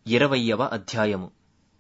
ఇరవయ్యవ అధ్యాయము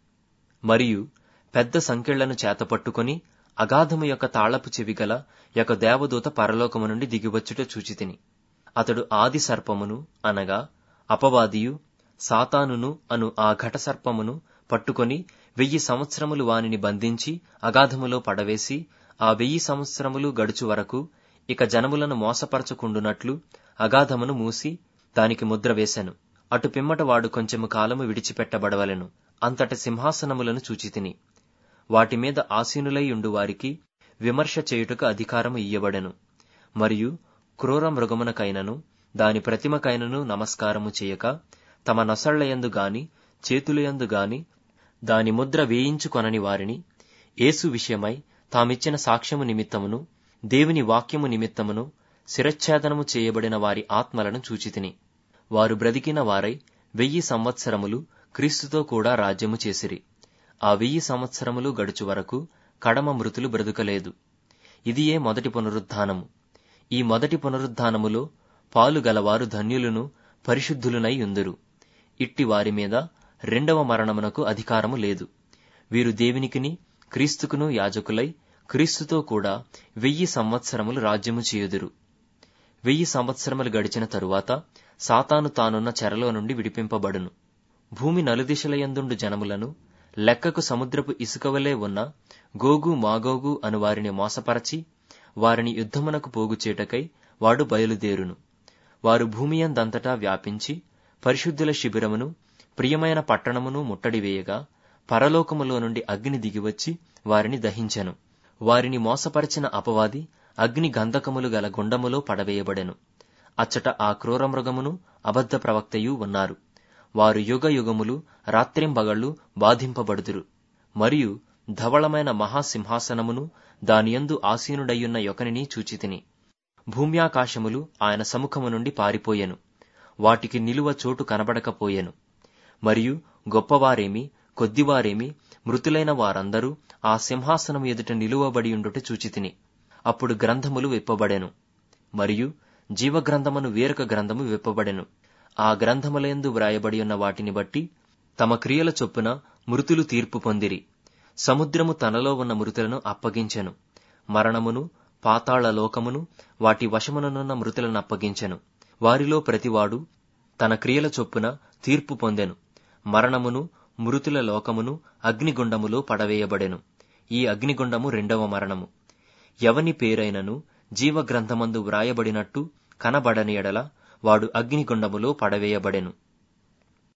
మరియు పెద్ద సంకెళ్లను చేతపట్టుకొని అగాధము యొక్క తాళపు చెవిగల యొక్క దేవదూత పరలోకము నుండి దిగివచ్చుట చూచితిని అతడు ఆది సర్పమును అనగా అపవాదియు సాతానును అను ఆ ఘట సర్పమును పట్టుకొని వెయ్యి సంవత్సరములు వానిని బంధించి అగాధములో పడవేసి ఆ వెయ్యి సంవత్సరములు గడుచు వరకు ఇక జనములను మోసపరచకుండునట్లు అగాధమును మూసి దానికి ముద్ర వేసెను అటు పిమ్మట వాడు కొంచెము కాలము విడిచిపెట్టబడవలెను అంతట సింహాసనములను చూచితిని వాటి మీద ఆసీనులై ఉండు వారికి విమర్శ చేయుటకు అధికారము ఇయ్యబడెను మరియు క్రూర మృగమునకైనను దాని ప్రతిమకైనను నమస్కారము చేయక తమ నొసళ్లయందు గాని చేతులయందు గాని దాని ముద్ర వేయించుకొనని వారిని యేసు విషయమై తామిచ్చిన సాక్ష్యము నిమిత్తమును దేవుని వాక్యము నిమిత్తమును శిరచ్ఛేదనము చేయబడిన వారి ఆత్మలను చూచితిని వారు బ్రతికిన వారై వెయ్యి సంవత్సరములు క్రీస్తుతో కూడా రాజ్యము చేసిరి ఆ వెయ్యి సంవత్సరములు గడుచు వరకు కడమ మృతులు బ్రతుకలేదు ఇదియే మొదటి పునరుద్ధానము ఈ మొదటి పునరుద్ధానములో పాలు గలవారు ధన్యులను పరిశుద్ధులునై ఉందురు ఇట్టి వారి మీద రెండవ మరణమునకు అధికారము లేదు వీరు దేవునికిని క్రీస్తుకును యాజకులై క్రీస్తుతో కూడా వెయ్యి సంవత్సరములు రాజ్యము చేయుదురు వెయ్యి సంవత్సరములు గడిచిన తరువాత సాతాను తానున్న చెరలో నుండి విడిపింపబడును భూమి నలుదిశలయందుండు జనములను లెక్కకు సముద్రపు ఇసుకవలే ఉన్న గోగు మాగోగు అను వారిని మోసపరచి వారిని యుద్ధమునకు పోగుచేటకై వాడు బయలుదేరును వారు భూమియందంతటా వ్యాపించి పరిశుద్ధుల శిబిరమును ప్రియమైన పట్టణమును ముట్టడివేయగా పరలోకములో నుండి అగ్ని దిగివచ్చి వారిని దహించెను వారిని మోసపరిచిన అపవాది అగ్ని గంధకములు గల గుండములో పడవేయబడెను అచ్చట ఆ క్రూరమృగమును అబద్ధ ప్రవక్తయు ఉన్నారు వారు యుగ యుగములు రాత్రింబగళ్ళు బాధింపబడుదురు మరియు ధవళమైన మహాసింహాసనమును దానియందు ఆసీనుడయ్యున్న యొకనిని చూచితిని భూమ్యాకాశములు ఆయన సముఖము నుండి పారిపోయెను వాటికి నిలువ చోటు కనబడకపోయెను మరియు గొప్పవారేమి కొద్దివారేమి మృతులైన వారందరూ ఆ సింహాసనం ఎదుట నిలువబడి ఉండుట చూచితిని అప్పుడు గ్రంథములు విప్పబడెను మరియు జీవగ్రంథమును వేరొక గ్రంథము విప్పబడెను ఆ గ్రంథములందు వ్రాయబడి ఉన్న వాటిని బట్టి తమ క్రియల చొప్పున మృతులు తీర్పు పొందిరి సముద్రము తనలో ఉన్న మృతులను అప్పగించెను మరణమును పాతాళ లోకమును వాటి వశముననున్న మృతులను అప్పగించెను వారిలో ప్రతివాడు తన క్రియల చొప్పున తీర్పు పొందెను మరణమును మృతుల లోకమును అగ్నిగుండములో పడవేయబడెను ఈ అగ్నిగుండము రెండవ మరణము ఎవని పేరైనను జీవగ్రంథమందు వ్రాయబడినట్టు కనబడని ఎడల వాడు అగ్నిగుండములో పడవేయబడెను